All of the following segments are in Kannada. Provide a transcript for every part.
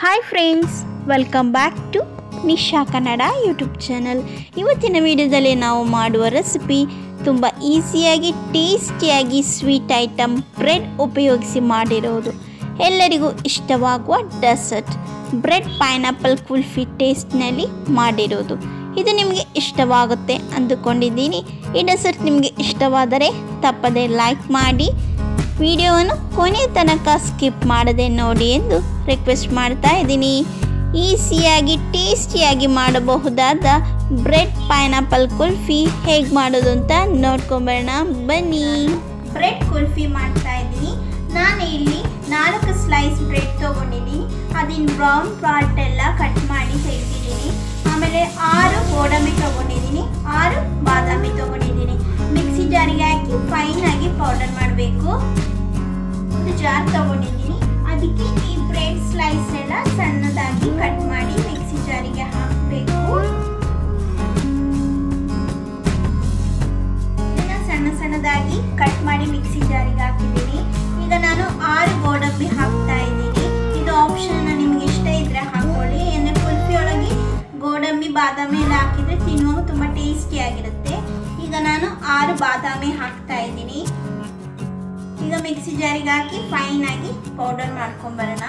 hi friends welcome back to Nisha Kannada YouTube channel ಇವತ್ತಿನ ವಿಡಿಯೋದಲ್ಲಿ ನಾವು ಮಾಡುವ ರೆಸಿಪಿ ತುಂಬ ಈಸಿಯಾಗಿ ಟೇಸ್ಟಿಯಾಗಿ ಸ್ವೀಟ್ ಐಟಮ್ ಬ್ರೆಡ್ ಉಪಯೋಗಿಸಿ ಮಾಡಿರೋದು ಎಲ್ಲರಿಗೂ ಇಷ್ಟವಾಗುವ ಡೆಸರ್ಟ್ ಬ್ರೆಡ್ ಪೈನಾಪಲ್ ಕುಲ್ಫಿ ಟೇಸ್ಟ್ನಲ್ಲಿ ಮಾಡಿರೋದು ಇದು ನಿಮಗೆ ಇಷ್ಟವಾಗುತ್ತೆ ಅಂದುಕೊಂಡಿದ್ದೀನಿ ಈ ಡೆಸರ್ಟ್ ನಿಮಗೆ ಇಷ್ಟವಾದರೆ ತಪ್ಪದೆ ಲೈಕ್ ಮಾಡಿ ವಿಡಿಯೋವನ್ನು ಕೊನೆ ತನಕ ಸ್ಕಿಪ್ ಮಾಡದೆ ನೋಡಿ ಎಂದು ರಿಕ್ವೆಸ್ಟ್ ಮಾಡ್ತಾ ಇದ್ದೀನಿ ಈಸಿಯಾಗಿ ಟೇಸ್ಟಿಯಾಗಿ ಮಾಡಬಹುದಾದ ಬ್ರೆಡ್ ಪೈನಾಪಲ್ ಕುಲ್ಫಿ ಹೇಗೆ ಮಾಡೋದು ಅಂತ ನೋಡ್ಕೊಂಬರೋಣ ಬನ್ನಿ ಬ್ರೆಡ್ ಕುಲ್ಫಿ ಮಾಡ್ತಾ ಇದ್ದೀನಿ ನಾನು ಇಲ್ಲಿ ನಾಲ್ಕು ಸ್ಲೈಸ್ ಬ್ರೆಡ್ ತೊಗೊಂಡಿದ್ದೀನಿ ಅದಿನ ಬ್ರೌನ್ ಪಾರ್ಟ್ ಎಲ್ಲ ಕಟ್ ಮಾಡಿ ತೆಗೆದಿದ್ದೀನಿ ಆಮೇಲೆ ಆರು ಗೋಡಂಬಿ ತೊಗೊಂಡಿದ್ದೀನಿ ಆರು ಬಾದಾಮಿ ತೊಗೊಂಡಿದ್ದೀನಿ ಮಿಕ್ಸಿ ಜಾರಿಗೆ ಹಾಕಿ ಫೈನ್ ಆಗಿ ಪೌಡರ್ ಮಾಡಬೇಕು ಒಂದು ಜಾರ್ ತಗೊಂಡಿದ್ದೀನಿ ಅದಕ್ಕೆ ಈ ಬ್ರೆಡ್ ಸ್ಲೈಸ್ ಎಲ್ಲ ಸಣ್ಣದಾಗಿ ಕಟ್ ಮಾಡಿ ಮಿಕ್ಸಿ ಜಾರಿಗೆ ಹಾಕಬೇಕು ಇದನ್ನ ಸಣ್ಣ ಸಣ್ಣದಾಗಿ ಕಟ್ ಮಾಡಿ ಮಿಕ್ಸಿ ಜಾರಿಗೆ ಹಾಕಿದ್ದೀನಿ ಈಗ ನಾನು ಆರು ಗೋಡಂಬಿ ಹಾಕ್ತಾ ಇದ್ದೀನಿ ಇದು ಆಪ್ಷನ್ ನಿಮ್ಗೆ ಇಷ್ಟ ಇದ್ರೆ ಹಾಕೊಳ್ಳಿ ಅಂದರೆ ಕುಲ್ಫಿ ಒಳಗೆ ಗೋಡಂಬಿ ಬಾದಾಮಿ ಎಲ್ಲ ಹಾಕಿದ್ರೆ ತಿನ್ನುವಾಗ ತುಂಬ ಟೇಸ್ಟಿ ಆಗಿರುತ್ತೆ ಈಗ ನಾನು ಆರು ಬಾದಾಮಿ ಹಾಕ್ತಾ ಇದ್ದೀನಿ ಈಗ ಮಿಕ್ಸಿ ಜಾರಿಗೆ ಹಾಕಿ ಫೈನ್ ಆಗಿ ಪೌಡರ್ ಮಾಡ್ಕೊಂಬರೋಣ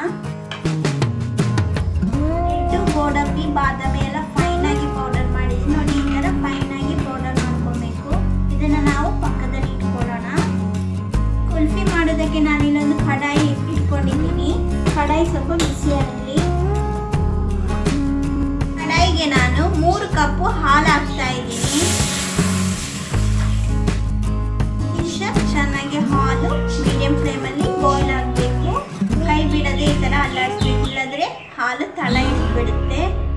ಇಟ್ಟು ಗೋಡಂಬಿ ಬಾದಾಮಿ ಎಲ್ಲ ಫೈನ್ ಆಗಿ ಪೌಡರ್ ಮಾಡಿದ್ದೀನಿ ನೋಡಿ ಈ ಥರ ಫೈನ್ ಆಗಿ ಪೌಡರ್ ಮಾಡ್ಕೊಬೇಕು ಇದನ್ನು ನಾವು ಪಕ್ಕದಲ್ಲಿ ಇಟ್ಕೊಳ್ಳೋಣ ಕುಲ್ಫಿ ಮಾಡೋದಕ್ಕೆ ನಾನು ಇಲ್ಲೊಂದು ಕಡಾಯಿ ಇಟ್ಕೊಂಡಿದ್ದೀನಿ ಕಡಾಯಿ ಸ್ವಲ್ಪ ಬಿಸಿಯಾಗಲಿ ಕಡಾಯಿಗೆ ನಾನು ಮೂರು ಕಪ್ಪು ಹಾಲು ಹಾಕ್ತಾ ಇದ್ದೀನಿ ನಿಮಿಷ ಚೆನ್ನಾಗಿ ಹಾಲು ಮೀಡಿಯಂ ಫ್ಲೇಮಲ್ಲಿ ಬಾಯ್ಲ್ ಆಗಬೇಕು ಕೈ ಬಿಡದೆ ಈ ಥರ ಅಲ್ಲಾಡಿಸ್ಬೇಕು ಇಲ್ಲದ್ರೆ ಹಾಲು ತಳ ಹಿಡಿದ್ಬಿಡುತ್ತೆ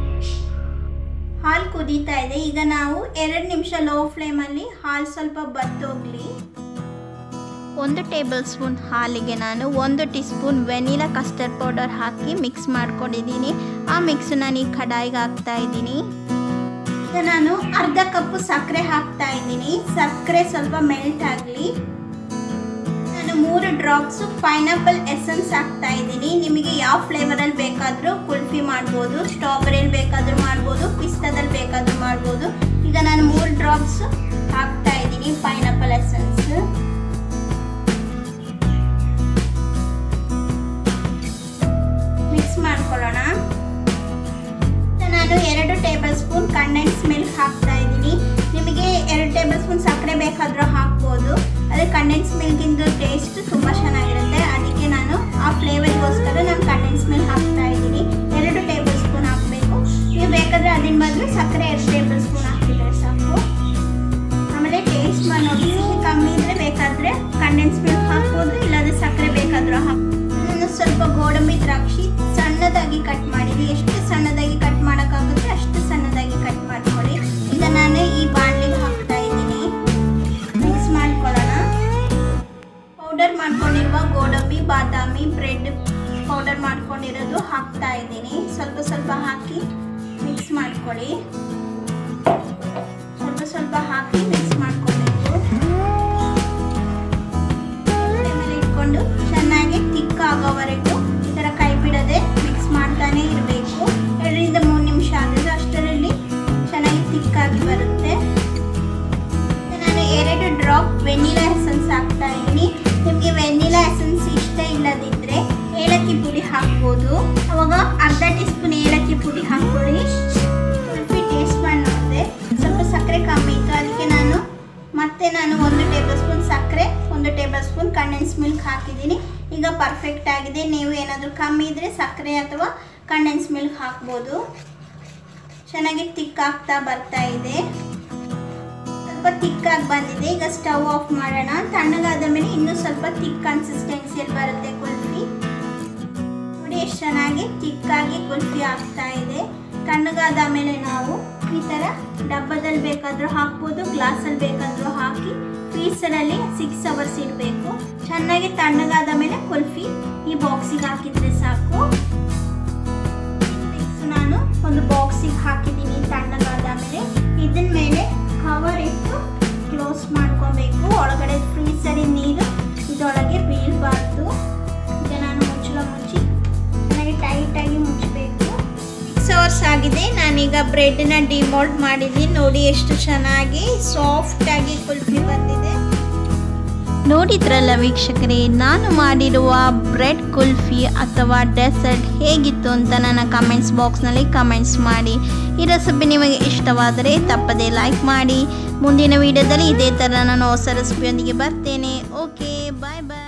ಹಾಲು ಕುದೀತಾ ಇದೆ ಈಗ ನಾವು ಎರಡು ನಿಮಿಷ ಲೋ ಫ್ಲೇಮಲ್ಲಿ ಹಾಲು ಸ್ವಲ್ಪ ಬತ್ತೋಗ್ಲಿ ಒಂದು ಟೇಬಲ್ ಸ್ಪೂನ್ ಹಾಲಿಗೆ ನಾನು ಒಂದು tea spoon vanilla custard powder ಹಾಕಿ ಮಿಕ್ಸ್ ಮಾಡ್ಕೊಂಡಿದ್ದೀನಿ ಆ ಮಿಕ್ಸ್ ನಾನು ಈ ಕಡಾಯಿಗೆ ಹಾಕ್ತಾ ಇದ್ದೀನಿ ಈಗ ನಾನು ಅರ್ಧ ಕಪ್ಪು ಸಕ್ಕರೆ ಹಾಕ್ತಾ ಇದ್ದೀನಿ ಸಕ್ಕರೆ ಸ್ವಲ್ಪ ಮೆಲ್ಟ್ ಆಗಲಿ ನಾನು ಮೂರು ಡ್ರಾಪ್ಸ್ ಪೈನಾಪಲ್ ಎಸೆನ್ಸ್ ಹಾಕ್ತಾ ಇದ್ದೀನಿ ನಿಮಗೆ ಯಾವ ಫ್ಲೇವರಲ್ಲಿ ಬೇಕಾದರೂ ಕುಲ್ಫಿ ಮಾಡ್ಬೋದು ಸ್ಟ್ರಾಬೆರಿಯಲ್ಲಿ ಬೇಕಾದರೂ ಮಾಡ್ಬೋದು ಪಿಸ್ತಾದಲ್ಲಿ ಬೇಕಾದರೂ ಮಾಡ್ಬೋದು ಈಗ ನಾನು ಮೂರು ಡ್ರಾಪ್ಸ್ ಹಾಕ್ತಾ ಇದ್ದೀನಿ ಪೈನಾಪಲ್ ಎಸೆನ್ಸ್ ಮಿಕ್ಸ್ ಮಾಡ್ಕೊಳ್ಳೋಣ ನಾನು ಎರಡು ಟೇಬಲ್ ಸ್ಪೂನ್ ಕಂಡೆನ್ಸ್ ಮಿಲ್ಕ್ ಹಾಕ್ತಾ ಇದ್ದೀನಿ ನಿಮಗೆ ಎರಡು ಟೇಬಲ್ ಸ್ಪೂನ್ ಸಕ್ಕರೆ ಬೇಕಾದರೂ ಹಾಕ್ಬೋದು ಆದರೆ ಕಂಡೆನ್ಸ್ ಮಿಲ್ಕಿಂದು ಟೇಸ್ಟ್ ತುಂಬ ಚೆನ್ನಾಗಿರುತ್ತೆ ಅದಕ್ಕೆ ನಾನು ಆ ಫ್ಲೇವರ್ಗೋಸ್ಕರ ನಾನು ಕಂಡೆನ್ಸ್ ಮಿಲ್ಕ್ ಹಾಕ್ತಾ ಇದ್ದೀನಿ ಎರಡು ಟೇಬಲ್ ಸ್ಪೂನ್ ಹಾಕಬೇಕು ನೀವು ಬೇಕಾದರೆ ಅದನ್ನ ಬದಲು ಸಕ್ಕರೆ ಎರಡು ಟೇಬಲ್ ಸ್ಪೂನ್ ಹಾಕಿದ್ರೆ ಸಾಕು ಆಮೇಲೆ ಟೇಸ್ಟ್ ಮಾಡಿ ನೋಡಿ ಸಿಹಿ ಕಮ್ಮಿ ಇದ್ದರೆ ಬೇಕಾದರೆ ಕಂಡೆನ್ಸ್ ಮಿಲ್ಕ್ ಹಾಕ್ಬೋದು ಇಲ್ಲಾಂದರೆ ಸಕ್ಕರೆ ಬೇಕಾದರೂ ಹಾಕ್ಬೋದು ನಾನು ಸ್ವಲ್ಪ ಗೋಡಂಬಿ ದ್ರಾಕ್ಷಿ ಸಣ್ಣದಾಗಿ ಕಟ್ ಮಾಡಿದೆ ಎಷ್ಟು ಸಣ್ಣದಾಗಿ ಕಟ್ ಮಾಡೋಕ್ಕಾಗುತ್ತೆ ಅಷ್ಟು ಸಣ್ಣದಾಗಿ ಕಟ್ ಮಾಡ್ಕೊಳ್ಳಿ ಈಗ ನಾನು ಈ ಬಾಣಲಿಗೆ ಹಾಕ್ತಾ ಇದ್ದೀನಿ ಮಿಕ್ಸ್ ಮಾಡ್ಕೊಳ್ಳೋಣ ಪೌಡರ್ ಮಾಡ್ಕೊಂಡಿರುವ ಗೋಡಂಬಿ ಬಾದಾಮಿ ಬ್ರೆಡ್ ಪೌಡರ್ ಮಾಡ್ಕೊಂಡಿರೋದು ಹಾಕ್ತಾ ಇದ್ದೀನಿ ಸ್ವಲ್ಪ ಸ್ವಲ್ಪ ಹಾಕಿ ಮಿಕ್ಸ್ ಮಾಡ್ಕೊಳ್ಳಿ ಸ್ವಲ್ಪ ಸ್ವಲ್ಪ ಹಾಕಿ ಮಿಕ್ಸ್ ಮಾಡ್ಕೊಬೇಕು ಮೇಲೆ ಇಟ್ಕೊಂಡು ಚೆನ್ನಾಗಿ ತಿಕ್ಕ ಆಗೋವರೆಗೂ ಈ ಥರ ಕೈ ಬಿಡದೆ ಮಿಕ್ಸ್ ಮಾಡ್ತಾನೆ ಇರಬೇಕು ಎರಡರಿಂದ ಮೂರು ನಿಮಿಷ ಆದರೆ ಅಷ್ಟರಲ್ಲಿ ಚೆನ್ನಾಗಿ ತಿಕ್ಕಾಗಿ ಬರುತ್ತೆ ನಾನು ಎರಡು ಡ್ರಾಪ್ ವೆನಿಲಾ ಎಸೆನ್ಸ್ ಹಾಕ್ತಾ ಇದ್ದೀನಿ ನಿಮಗೆ ವೆನಿಲಾ ಎಸೆನ್ಸ್ ಇಷ್ಟ ಇಲ್ಲದಿದ್ದರೆ ಏಲಕ್ಕಿ ಪುಡಿ ಹಾಕ್ಬೋದು ಅವಾಗ ಅರ್ಧ ಟೀ ಸ್ಪೂನ್ ಏಲಕ್ಕಿ ಪುಡಿ ಹಾಕ್ಕೊಳ್ಳಿ ಕುಲ್ಫಿ ಟೇಸ್ಟ್ ಮಾಡಿ ನೋಡಿದೆ ಸ್ವಲ್ಪ ಸಕ್ಕರೆ ಕಮ್ಮಿ ಇತ್ತು ಅದಕ್ಕೆ ನಾನು ಮತ್ತೆ ನಾನು ಒಂದು ಟೇಬಲ್ ಸ್ಪೂನ್ ಸಕ್ಕರೆ ಒಂದು ಟೇಬಲ್ ಸ್ಪೂನ್ ಕಂಡೆನ್ಸ್ ಮಿಲ್ಕ್ ಹಾಕಿದ್ದೀನಿ ಈಗ ಪರ್ಫೆಕ್ಟ್ ಆಗಿದೆ ನೀವು ಏನಾದರೂ ಕಮ್ಮಿ ಇದ್ದರೆ ಸಕ್ಕರೆ ಅಥವಾ ಕಂಡೆನ್ಸ್ ಮಿಲ್ಕ್ ಹಾಕ್ಬೋದು ಚೆನ್ನಾಗಿ ತಿಕ್ಕಾಗ್ತಾ ಬರ್ತಾ ಇದೆ ಸ್ವಲ್ಪ ತಿಕ್ಕಾಗಿ ಬಂದಿದೆ ಈಗ ಸ್ಟವ್ ಆಫ್ ಮಾಡೋಣ ತಣ್ಣಗಾದ ಮೇಲೆ ಇನ್ನೂ ಸ್ವಲ್ಪ ತಿಕ್ ಕನ್ಸಿಸ್ಟೆನ್ಸಿಯಲ್ಲಿ ಬರುತ್ತೆ ಕುಲ್ಫಿ ನೋಡಿ ಎಷ್ಟು ಚೆನ್ನಾಗಿ ತಿಕ್ಕಾಗಿ ಕುಲ್ಫಿ ಆಗ್ತಾ ಇದೆ ತಣ್ಣಗಾದ ಮೇಲೆ ನಾವು ಈ ಥರ ಡಬ್ಬದಲ್ಲಿ ಬೇಕಾದರೂ ಹಾಕ್ಬೋದು ಗ್ಲಾಸಲ್ಲಿ ಬೇಕಾದರೂ ಹಾಕಿ ಫ್ರೀಸರಲ್ಲಿ ಸಿಕ್ಸ್ ಅವರ್ಸ್ ಇಡಬೇಕು ಚೆನ್ನಾಗಿ ತಣ್ಣಗಾದ ಮೇಲೆ ಕುಲ್ಫಿ ಈ ಬಾಕ್ಸಿಗೆ ಹಾಕಿದರೆ ಸಾಕು ನೆಕ್ಸ್ಟ್ ನಾನು ಒಂದು ಬಾಕ್ಸಿಗೆ ಹಾಕಿದ್ದೀನಿ ತಣ್ಣಗಾದ ಮೇಲೆ ಇದನ್ನ ಮೇಲೆ ಕವರ್ ಇಟ್ಟು ಕ್ಲೋಸ್ ಮಾಡ್ಕೊಬೇಕು ಒಳಗಡೆ ಫ್ರೀಸರಿ ನೀರು ಇದರೊಳಗೆ ಬೀಳಬಾರ್ದು ಈಗ ನಾನು ಮುಚ್ಚಳ ಮುಚ್ಚಿ ಚೆನ್ನಾಗಿ ಟೈಟಾಗಿ ಮುಚ್ಚಿ ಅವರ್ಸ್ ಆಗಿದೆ ನಾನೀಗ ಬ್ರೆಡ್ನ ಡಿಮೋಲ್ಡ್ ಮಾಡಿದ್ದೀನಿ ನೋಡಿ ಎಷ್ಟು ಚೆನ್ನಾಗಿ ಸಾಫ್ಟಾಗಿ ಕುಲ್ಫಿ ಬಂದಿದೆ ನೋಡಿದ್ರಲ್ಲ ವೀಕ್ಷಕರೇ ನಾನು ಮಾಡಿರುವ ಬ್ರೆಡ್ ಕುಲ್ಫಿ ಅಥವಾ ಡೆಸರ್ಟ್ ಹೇಗಿತ್ತು ಅಂತ ನನ್ನ ಕಮೆಂಟ್ಸ್ ಬಾಕ್ಸ್ನಲ್ಲಿ ಕಮೆಂಟ್ಸ್ ಮಾಡಿ ಈ ರೆಸಿಪಿ ನಿಮಗೆ ಇಷ್ಟವಾದರೆ ತಪ್ಪದೇ ಲೈಕ್ ಮಾಡಿ ಮುಂದಿನ ವಿಡಿಯೋದಲ್ಲಿ ಇದೇ ಥರ ನಾನು ಹೊಸ ರೆಸಿಪಿಯೊಂದಿಗೆ ಬರ್ತೇನೆ ಓಕೆ ಬಾಯ್ ಬಾಯ್